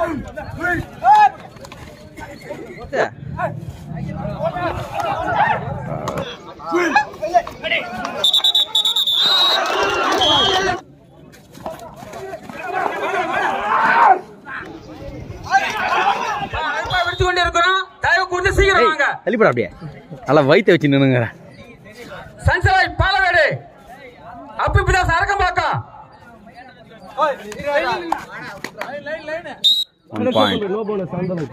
எடுத்து கொண்டு இருக்கிறோம் தயவு கூர்ந்து சீக்கிரம் வாங்க தள்ளிப்பட அப்படியே நல்லா வயிற்ற வச்சு நின்னுங்க சன்சலாய் பாலவேடு அப்பிப்பிதா சரக்கம்பாக்கம் one point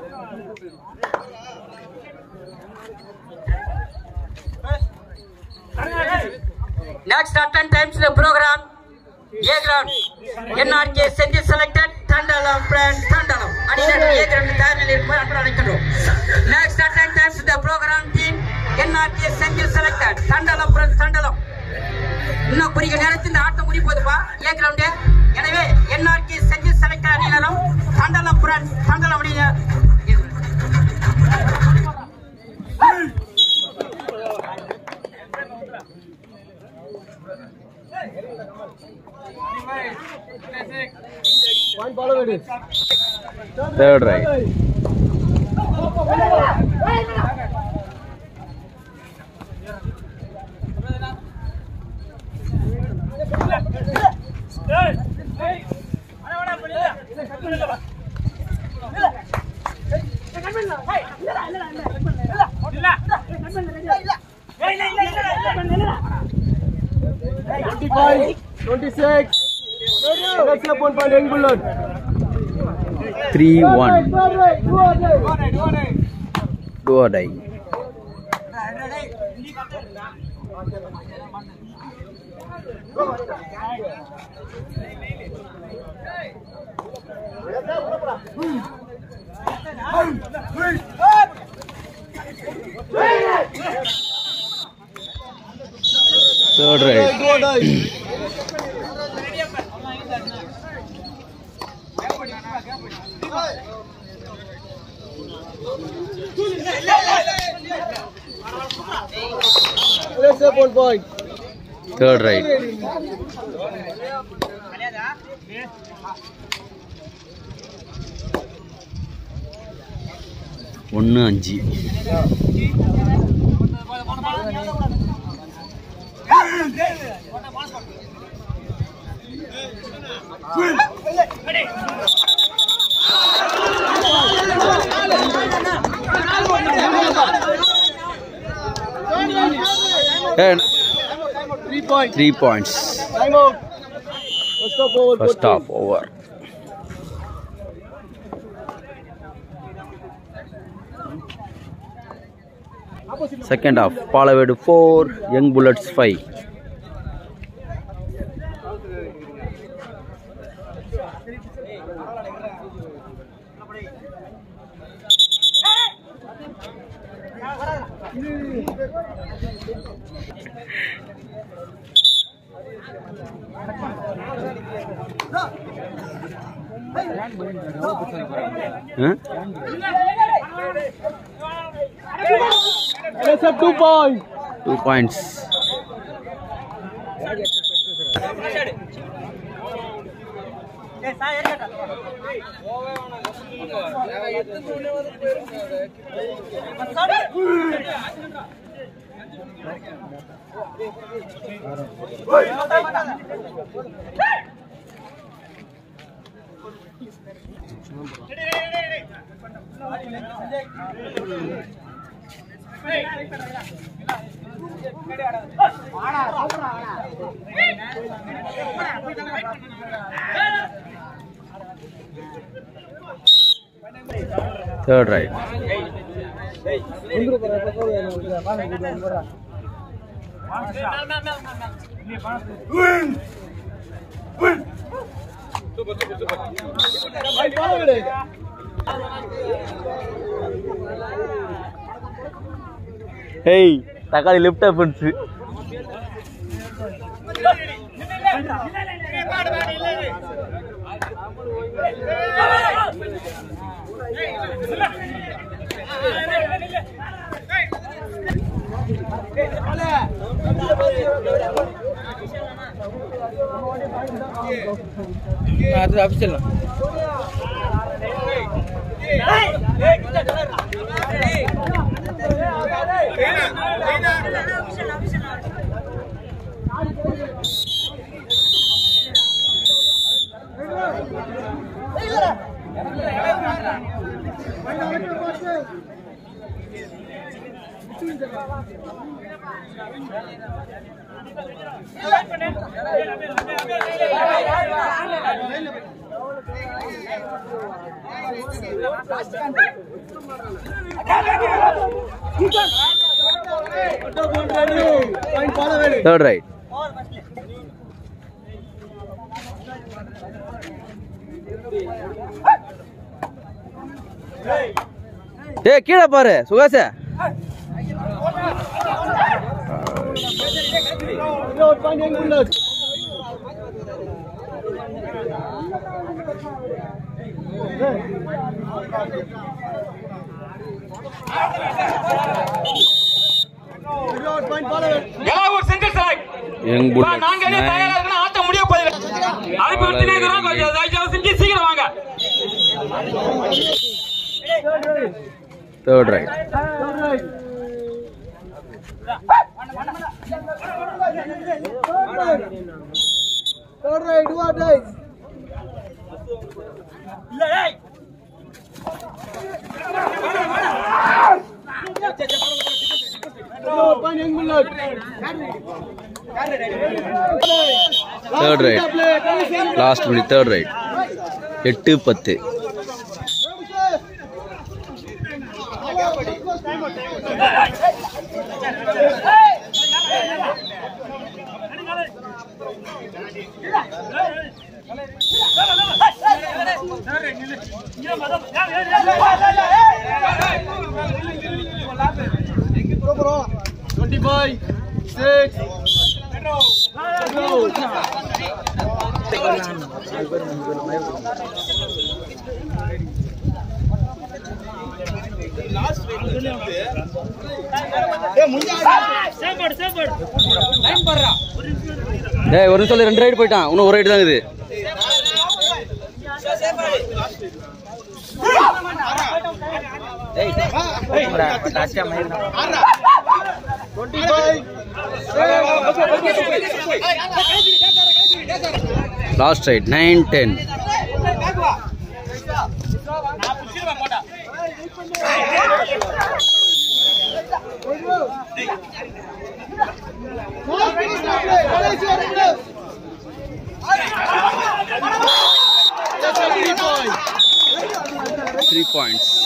Next attend times the program. A ground. NRK Senthi selected Thandalam friend Thandalam. அணியினர் A ground தயாரில் இருப்பது அன்பு அழைக்கின்றோம். Next attend times the program team. NRK Senthi selected Thandalam friend Thandalam. இன்னும் குறிக்க நேரத்தில் இந்த ஆட்டம் முடிப்பதுப்பா ஏ கிரவுண்டு எனவே என்ஆர்கே செஞ்சு செலக்டர் அணியினரும் தண்டலம் புரன் தண்டலம் அணியினர் third raid three one two are tie third raid third raid ஒன்று அஞ்சு three points first half over second half Palavedu four young bullets five two points third raid hey தக்காளி left offence அது official third raid டேய் கீழே பாரு சுகாச எல்லாம் ஒரு சிங்கிள் செலக்ட் யங் நாங்க புல்லட்ஸ் தயாரா இருக்கணும் ஆட்ட முடிய போகுது அழைப்பு விட்டு இருக்கிறோம் கொஞ்சம் தயவு செஞ்சு சீக்கிரம் வாங்க third raid third raid last minute third raid எட்டு பத்து டேய் ஒரு நிமிஷம் ரெண்டு ரைடு போயிட்டான் இன்னும் ஒரு ரைடு தான் இருக்குது last raid nine ten three points